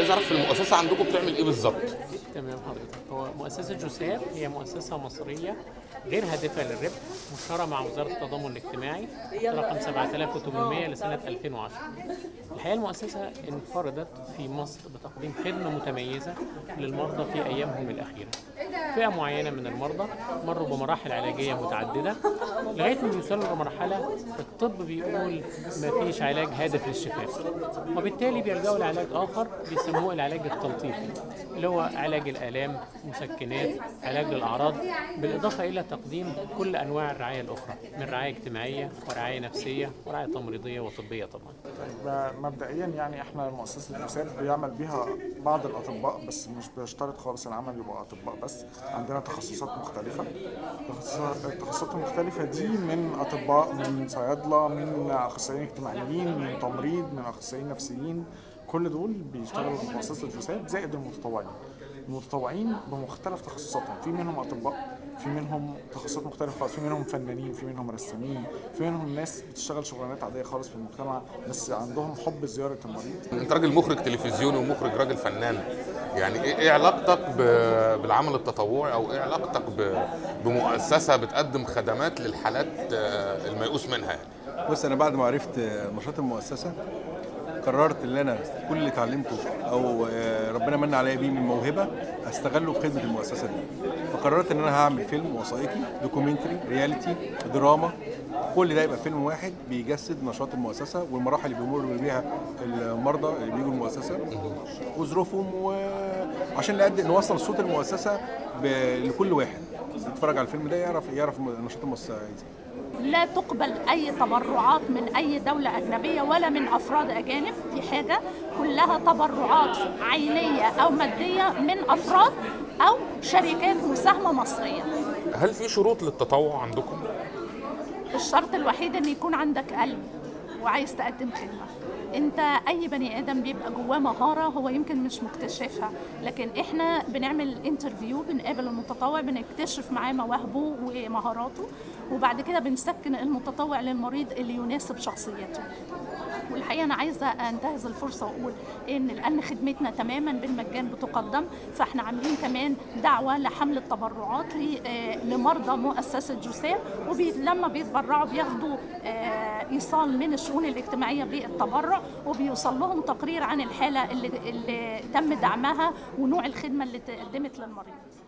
عايز اعرف المؤسسه عندكم بتعمل ايه بالظبط تمام حضرتك هو مؤسسة جوسير هي مؤسسة مصرية غير هادفة للربح مشتركة مع وزارة التضامن الاجتماعي رقم 7800 لسنة 2010 الحقيقة المؤسسة انفردت في مصر بتقديم خدمة متميزة للمرضى في أيامهم الأخيرة فئة معينة من المرضى مروا بمراحل علاجية متعددة لغاية ما بيوصلوا لمرحلة الطب بيقول مفيش علاج هادف للشفاء وبالتالي بيلجأوا لعلاج آخر بيسموه العلاج التلطيفي اللي هو علاج الآلام مسكنات علاج للأعراض بالإضافة إلى تقديم كل أنواع الرعاية الأخرى من رعاية اجتماعية ورعاية نفسية ورعاية تمريضية وطبية طبعا طيب مبدئيا يعني احنا مؤسسه المساد بيعمل بيها بعض الاطباء بس مش بيشترط خالص العمل يبقى اطباء بس عندنا تخصصات مختلفه تخصصات- التخصصات المختلفه دي من اطباء من صيادله من اخصائيين اجتماعيين من تمريض من اخصائيين نفسيين كل دول بيشتغلوا في مؤسسه الجساد زائد المتطوعين المتطوعين بمختلف تخصصاتهم في منهم اطباء في منهم تخصصات مختلفه خالص في منهم فنانين في منهم رسامين في منهم ناس بتشتغل شغلانات عاديه خالص في المجتمع بس عندهم حب زياره المريض انت راجل مخرج تلفزيوني ومخرج راجل فنان يعني ايه إيه علاقتك ب- بالعمل التطوعي او ايه علاقتك ب- بمؤسسه بتقدم خدمات للحالات آه، الميؤوس منها يعني بص انا بعد ما عرفت نشاط المؤسسه قررت ان انا كل اللي اتعلمته او آه، ربنا من عليا بيه من موهبه استغله في خدمه المؤسسه دي فقررت ان انا هعمل فيلم وثائقي دوكيومنتري رياليتي دراما كل ده يبقى فيلم واحد بيجسد نشاط المؤسسه والمراحل اللي بيمر بيها المرضى اللي بيجوا المؤسسه وظروفهم وعشان نقدم نوصل صوت المؤسسه ب- لكل واحد يتفرج على الفيلم ده يعرف يعرف نشاط المؤسسه ازاي لا تقبل اي تبرعات من اي دوله اجنبيه ولا من افراد اجانب دي حاجه كلها تبرعات عينيه او ماديه من افراد او شركات مساهمه مصريه هل في شروط للتطوع عندكم الشرط الوحيد ان يكون عندك قلب وعايز تقدم خدمه انت اي بني ادم بيبقى جواه مهاره هو يمكن مش مكتشفها لكن احنا بنعمل انترفيو بنقابل المتطوع بنكتشف معاه مواهبه ومهاراته وبعد كده بنسكن المتطوع للمريض اللي يناسب شخصيته والحقيقه انا عايزه انتهز الفرصه واقول ان لان خدمتنا تماما بالمجان بتقدم فاحنا عاملين كمان دعوه لحمل التبرعات ل- آه، لمرضى مؤسسه جوسير ولما بيتبرعوا بياخدوا آه، ايصال من الشؤون الاجتماعيه بالتبرع وبيوصل لهم تقرير عن الحاله اللي, اللي تم دعمها ونوع الخدمه اللي تقدمت للمريض